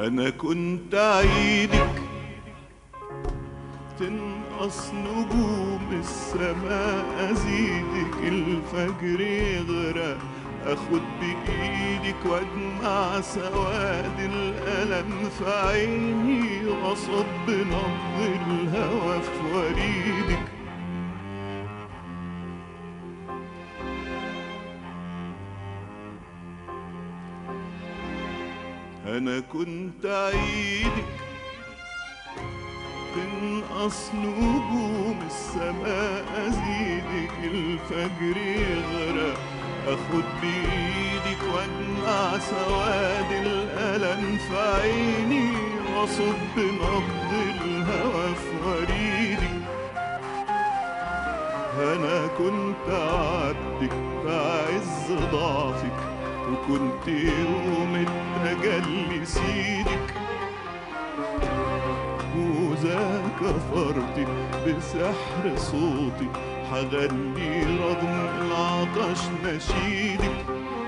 أنا كنت عيدك تنقص نجوم السماء أزيدك الفجر يغرق أخد بإيدك وأجمع سواد الألم في عيني وأصب نبض الهوى في وريدك أنا كنت عيدك تنقص نجوم السماء أزيدك الفجر يغرق أخد بإيدك وأجمع سواد الألم في عيني وأصب نبض الهوى في وريدك أنا كنت عبدك في عز ضعفك وكنت يوم التجلي سيدك وذاك فرطي بسحر صوتي حغني رغم العطش نشيدك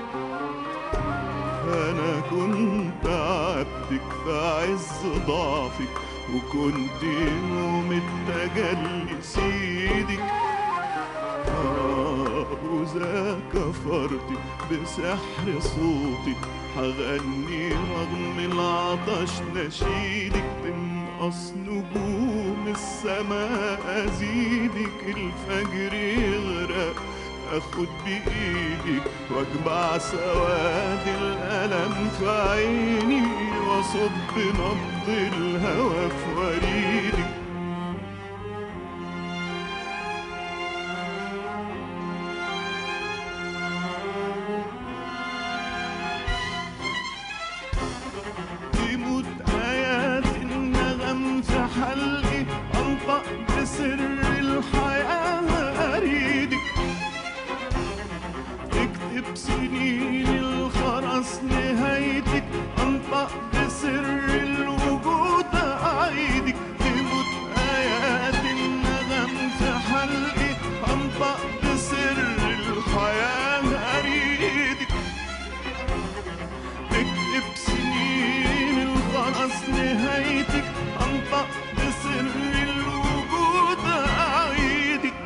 أنا كنت عبدك في عز ضعفك وكنت يوم التجلي سيدك آه وذاك فرطي بسحر صوتي حغني رغم العطش نشيدك تنقص نجوم السماء أزيدك الفجر يغرق أخد بإيدك وأجمع سواد الألم في عيني وأصب نبض الهوى في وريدك تموت آيات النغم في حلقي أنطق بسر الحياة أريدك تكتب سنين الخرس نهايتك أنطق بسر الوجود أعيدك تموت آيات النغم في حلقي أنطق بسر الحياة أريدك تكتب سنين الخلاص نهايتك انطق بسر الوجود اعيدك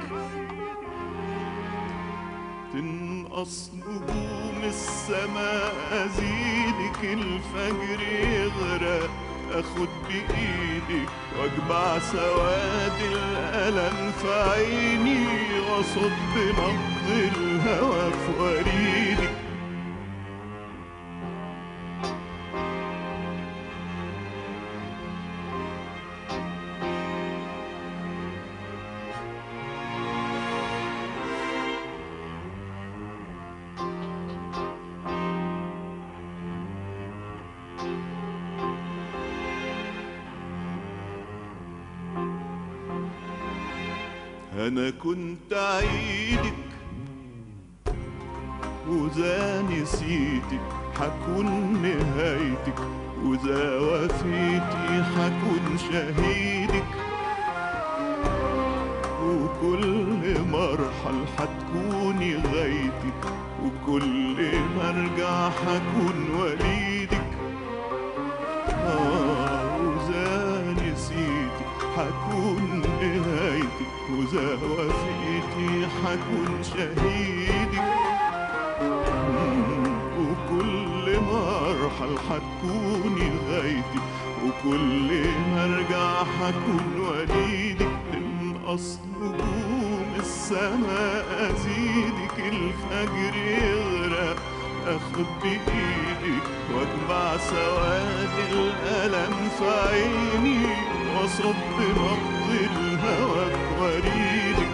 تنقص نجوم السماء ازيدك الفجر يغرق اخد بايدك واجمع سواد الالم في عيني واصب نبض الهوى في وريدك أنا كنت عيدك وذا نسيتك حكون نهايتك وذا وفيتي حكون شهيدك وكل مرحل حتكوني غايتك وكل ما ارجع حكون وليدك آه وذا نسيتك حكون نهايتك وذا وفيتي حكون شهيدك مم، وكل مرحل حتكوني غايتي وكل ما ارجع حكون وليدك تنقص نجوم السماء ازيدك الفجر يغرق اخد بايدك واجمع سواد الالم في عيني واصب نبض الهوى في وريدك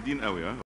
جامدين قوي ها